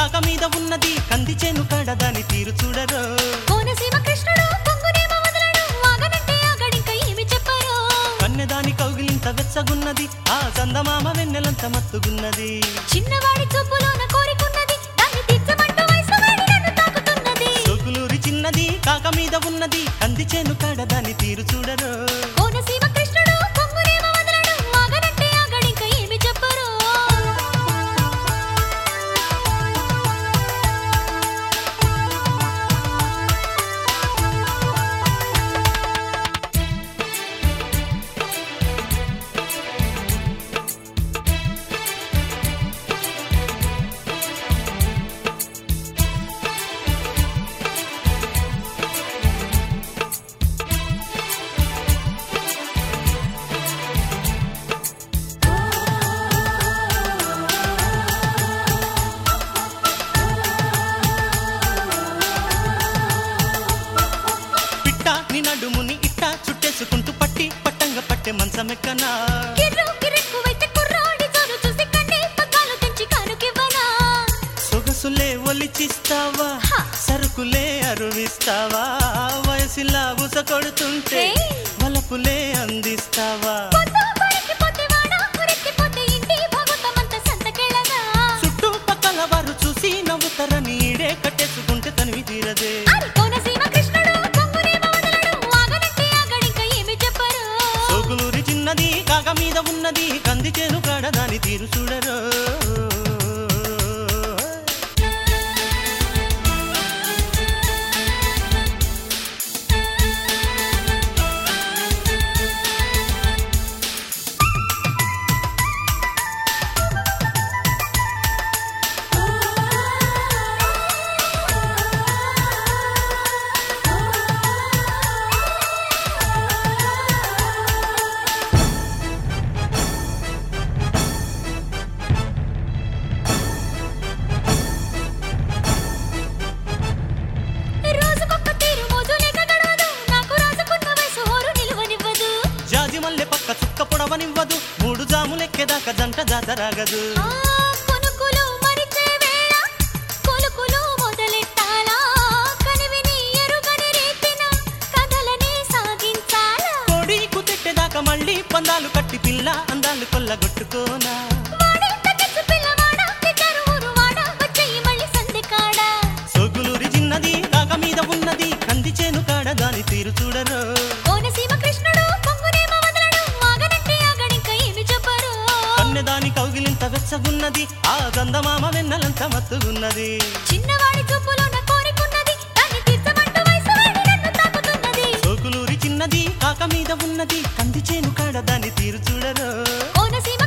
కాక మీద ఉన్నది కంది చేను కాడ దాని తీరు చూడరు కోనసీమ కృష్ణుడు పొంగునేమో వదలడు వాగనంటే ఆగడింక ఏమి చెప్పరు కన్నెదాని కౌగిలింత వెచ్చగున్నది ఆ చందమామ వెన్నెలంత మత్తుగున్నది చిన్నవాడి చూపులోన కోరికున్నది దాన్ని తీర్చమంటూ వయసు వాడి నన్ను తాకుతున్నది సోకులూరి చిన్నది కాక మీద ఉన్నది కంది చేను కాడ దాని తీరు చూడరు కోనసీమ కృష్ణుడు పొంగునేమో వదలడు వాగనంటే ఆగడింక ఏమి చెప్పరు పిట్ట నీ నడుముని ఇట్ట చుట్టేసుకుంటూ పట్టి పట్టంగా పట్టే మంచమెక్కనా కిర్రు కిరెక్కువైతే కుర్రాడి జోరు చూసి కన్నే పగ్గాలు తెంచి కానుకివ్వనా సొగసులే ఒలిచిస్తావా హ. సరుకులే అరువిస్తావా వయసులా ఉస కొడుతుంటే ఏయ్. వలపులే అందిస్తావా పొద్దు పడికిపోతే వాడ ఉరెత్తిపోతే ఇంటి భగవతమంత సంతకెళ్ళగా చుట్టుపక్కల వారు చూసి నవ్వుతారని ఈడే కట్టేసుకుంటే తనివి తీరదే అరి కోనసీమ కృష్ణుడు పొంగునేమో వదలడు వాగనంటే ఆగడింక ఏమి చెప్పరు సోకులూరి చిన్నది కాక మీద ఉన్నది కంది చేను కాడ దాని తీరు చూడరు రోజుకొక్క తీరు మోజు లేక గడవదు నాకు రాజుకున్న వయసు హోరు నిలువనివ్వదు జాజి మల్లె పక్క చుక్క పొడవనివ్వదు మూడు జాములెక్కేదాకా జంట జాతరాగదు ఆ కొనుకులు మరిచే వేళ కొలుకులు మొదలెట్టాలా కనివిని ఎరుగని రీతిన కథలని సాగించాలా కోడి కుతెట్టేదాకా మళ్ళీ పందాలు కట్టి పిల్ల అందాలు కొల్లగొట్టుకోనా వాడి తగ్గచ్చు పిల్లవాడ ఇద్దరు ఊరు వాడ వచ్చేయి మళ్ళీ సంధి కాడ సోకులూరి చిన్నది కాక మీద ఉన్నది కంది చేను కాడ దాని తీరు చూడరు కోనసీమ కృష్ణుడు పొంగునేమో వదలడు వాగనంటే ఆగడింక ఏమి చెప్పరు కన్నెదాని కౌగిలింత వెచ్చగున్నది ఆ గంధమామ వెన్నెలంత మత్తుగున్నది చిన్నవాడి చూపులోన కోరికున్నది దాన్ని తీర్చమంటూ వయసు వాడి నన్ను తాకుతున్నది సోకులూరి చిన్నది కాక మీద ఉన్నది కంది చేను కాడ దాని తీరు చూడరు కోనసీమ